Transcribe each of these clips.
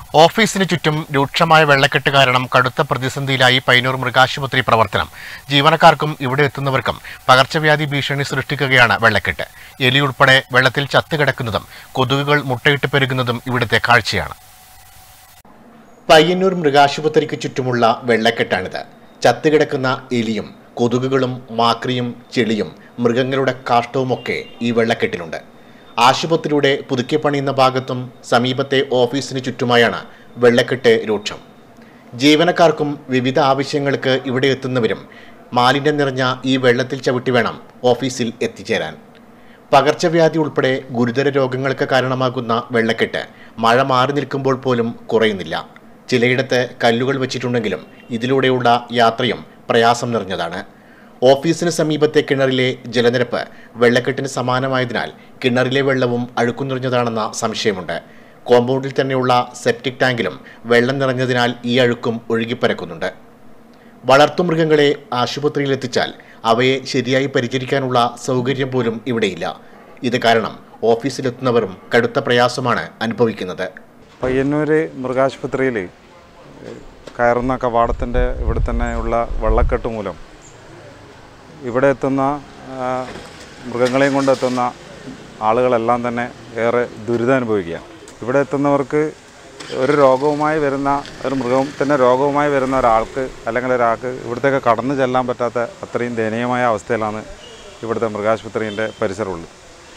ഓഫീസിന് ചുറ്റും രൂക്ഷമായ വെള്ളക്കെട്ട് കാരണം കടുത്ത പ്രതിസന്ധിയിലായി പൈനൂർ മൃഗാശുപത്രി പ്രവർത്തനം ജീവനക്കാർക്കും ഇവിടെ എത്തുന്നവർക്കും പകർച്ചവ്യാധി ഭീഷണി സൃഷ്ടിക്കുകയാണ് വെള്ളക്കെട്ട് എലിയുൾപ്പെടെ വെള്ളത്തിൽ ചത്തുകിടക്കുന്നതും കൊതുകുകൾ മുട്ടയിട്ട് പെരുകുന്നതും ഇവിടുത്തെ കാഴ്ചയാണ് പയ്യന്നൂർ മൃഗാശുപത്രിക്ക് ചുറ്റുമുള്ള വെള്ളക്കെട്ടാണിത് ചത്തുകിടക്കുന്ന എലിയും കൊതുകുകളും മാക്രിയും ചെളിയും മൃഗങ്ങളുടെ കാഷ്ടവുമൊക്കെ ഈ വെള്ളക്കെട്ടിലുണ്ട് ആശുപത്രിയുടെ പുതുക്കി പണിയുന്ന ഭാഗത്തും സമീപത്തെ ഓഫീസിന് ചുറ്റുമായാണ് വെള്ളക്കെട്ട് രൂക്ഷം ജീവനക്കാർക്കും വിവിധ ആവശ്യങ്ങൾക്ക് ഇവിടെ എത്തുന്നവരും മാലിന്യം നിറഞ്ഞ ഈ വെള്ളത്തിൽ ചവിട്ടി വേണം ഓഫീസിൽ എത്തിച്ചേരാൻ പകർച്ചവ്യാധി ഉൾപ്പെടെ ഗുരുതര രോഗങ്ങൾക്ക് കാരണമാകുന്ന വെള്ളക്കെട്ട് മഴ മാറി നിൽക്കുമ്പോൾ പോലും കുറയുന്നില്ല ചിലയിടത്ത് കല്ലുകൾ വെച്ചിട്ടുണ്ടെങ്കിലും ഇതിലൂടെയുള്ള യാത്രയും പ്രയാസം നിറഞ്ഞതാണ് ഓഫീസിന് സമീപത്തെ കിണറിലെ ജലനിരപ്പ് വെള്ളക്കെട്ടിന് സമാനമായതിനാൽ കിണറിലെ വെള്ളവും അഴുക്കു നിറഞ്ഞതാണെന്ന സംശയമുണ്ട് കോമ്പൗണ്ടിൽ തന്നെയുള്ള സെപ്റ്റിക് ടാങ്കിലും വെള്ളം നിറഞ്ഞതിനാൽ ഈ അഴുക്കും ഒഴുകിപ്പരക്കുന്നുണ്ട് വളർത്തുമൃഗങ്ങളെ ആശുപത്രിയിൽ എത്തിച്ചാൽ അവയെ ശരിയായി പരിചരിക്കാനുള്ള സൗകര്യം പോലും ഇവിടെയില്ല ഇത് കാരണം ഓഫീസിലെത്തുന്നവരും കടുത്ത പ്രയാസമാണ് അനുഭവിക്കുന്നത് പയ്യന്നൂർ മൃഗാശുപത്രിയിൽ കയറുന്ന കവാടത്തിൻ്റെ ഇവിടെ തന്നെയുള്ള വെള്ളക്കെട്ട് മൂലം ഇവിടെ എത്തുന്ന ആ, മൃഗങ്ങളെയും കൊണ്ടെത്തുന്ന ആളുകളെല്ലാം തന്നെ ഏറെ ദുരിതം അനുഭവിക്കുക ഇവിടെ എത്തുന്നവർക്ക് ഒരു രോഗവുമായി വരുന്ന ഒരു മൃഗത്തിൻ്റെ രോഗവുമായി വരുന്ന ഒരാൾക്ക് അല്ലെങ്കിൽ ഒരാൾക്ക് ഇവിടത്തേക്ക് കടന്നു ചെല്ലാൻ പറ്റാത്ത അത്രയും ദയനീയമായ അവസ്ഥയിലാണ് ഇവിടുത്തെ മൃഗാശുപത്രിൻ്റെ പരിസരമുള്ളത്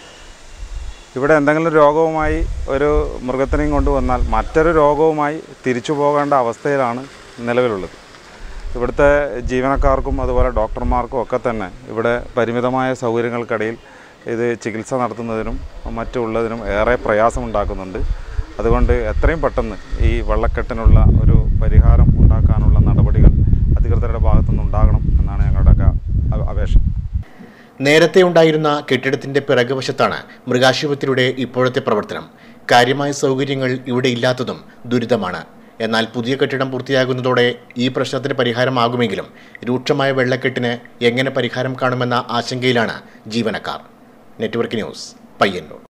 ഇവിടെ എന്തെങ്കിലും രോഗവുമായി ഒരു മൃഗത്തിനെയും കൊണ്ടുവന്നാൽ മറ്റൊരു രോഗവുമായി തിരിച്ചു പോകേണ്ട അവസ്ഥയിലാണ് നിലവിലുള്ളത് ഇവിടുത്തെ ജീവനക്കാർക്കും അതുപോലെ ഡോക്ടർമാർക്കും ഒക്കെ തന്നെ ഇവിടെ പരിമിതമായ സൗകര്യങ്ങൾക്കിടയിൽ ഇത് ചികിത്സ നടത്തുന്നതിനും മറ്റുള്ളതിനും ഏറെ പ്രയാസമുണ്ടാക്കുന്നുണ്ട് അതുകൊണ്ട് എത്രയും പെട്ടെന്ന് ഈ വെള്ളക്കെട്ടിനുള്ള ഒരു പരിഹാരം ഉണ്ടാക്കാനുള്ള നടപടികൾ അധികൃതരുടെ ഭാഗത്തുനിന്ന് ഉണ്ടാകണം എന്നാണ് ഞങ്ങളുടെയൊക്കെ അ- അപേക്ഷ നേരത്തെ ഉണ്ടായിരുന്ന കെട്ടിടത്തിന്റെ പിറകുവശത്താണ് മൃഗാശുപത്രിയുടെ ഇപ്പോഴത്തെ പ്രവർത്തനം കാര്യമായ സൗകര്യങ്ങൾ ഇവിടെ ഇല്ലാത്തതും ദുരിതമാണ് എന്നാൽ പുതിയ കെട്ടിടം പൂർത്തിയാകുന്നതോടെ ഈ പ്രശ്നത്തിന് പരിഹാരമാകുമെങ്കിലും രൂക്ഷമായ വെള്ളക്കെട്ടിന് എങ്ങനെ പരിഹാരം കാണുമെന്ന ആശങ്കയിലാണ് ജീവനക്കാർ നെറ്റ്വർക്ക് ന്യൂസ് പയ്യന്നൂർ